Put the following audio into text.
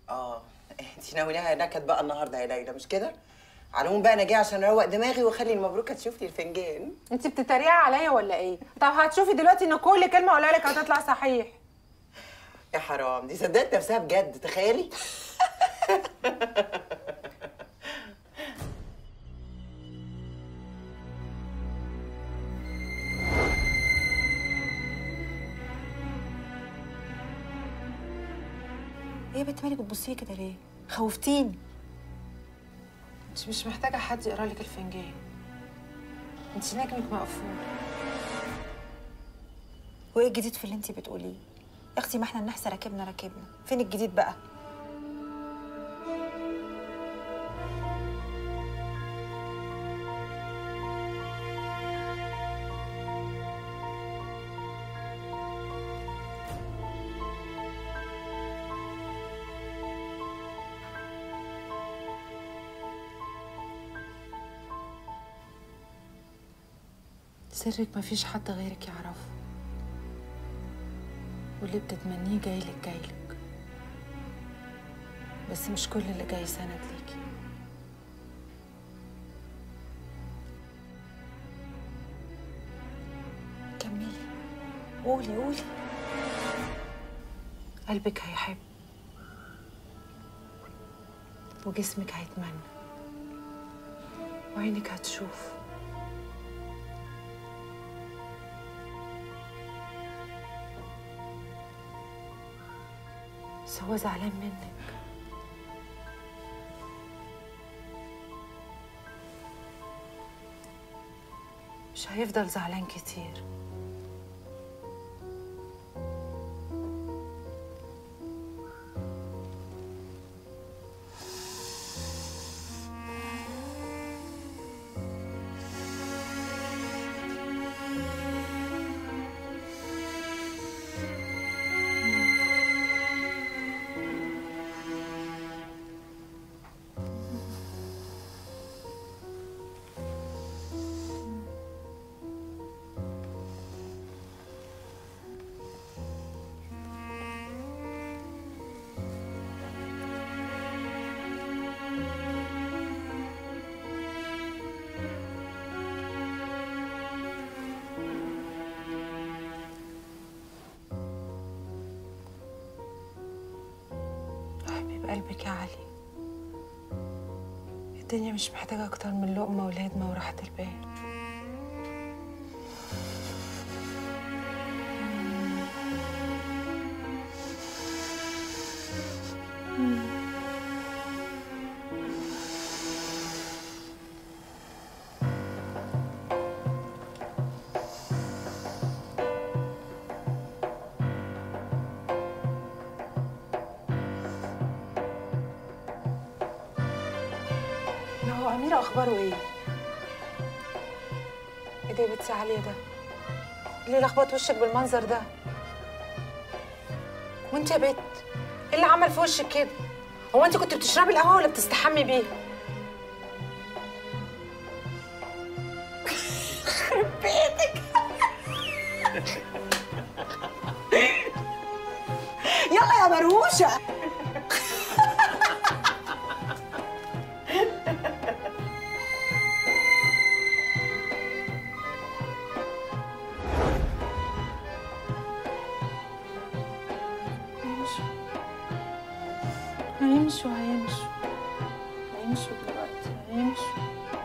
اه انت ناوياها نكد بقى النهارده يا ليلى مش كده على العموم بقى انا جايه عشان اروق دماغي واخلي المبروكه تشوف لي الفنجان انت بتتريقي عليا ولا ايه طب هتشوفي دلوقتي ان كل كلمه اقولها لك هتطلع صحيح يا حرام دي صدقت نفسها بجد تخيلي ايه يا بنت مالك بتبصي كده ليه خوفتيني انت مش محتاجه حد يقرا لك الفنجان انت نجمك مقفول وايه الجديد في اللي انت بتقوليه يا اختي ما احنا النحس راكبنا راكبنا فين الجديد بقى سرك مفيش حد غيرك يعرفه واللي بتتمنيه جايلك جايلك بس مش كل اللي جاي سند ليكي كملي قولي قولي قلبك هيحب وجسمك هيتمنى وعينك هتشوف بس هو زعلان منك مش هيفضل زعلان كتير حبيب قلبك يا علي الدنيا مش محتاجة أكتر من لقمة والهدمة وراحة البال ما هو أميرة أخباره إيه؟ إيه ده يا بنتي عالية ده؟ ليه لخبط وشك بالمنظر ده؟ وأنت يا بت إيه اللي عمل في وشك كده؟ هو أنت كنت بتشربي القهوة ولا بتستحمي بيها؟ يلا يا مروشه هيمشوا هيمشوا هيمشوا هيمشوا دلوقتي هيمشوا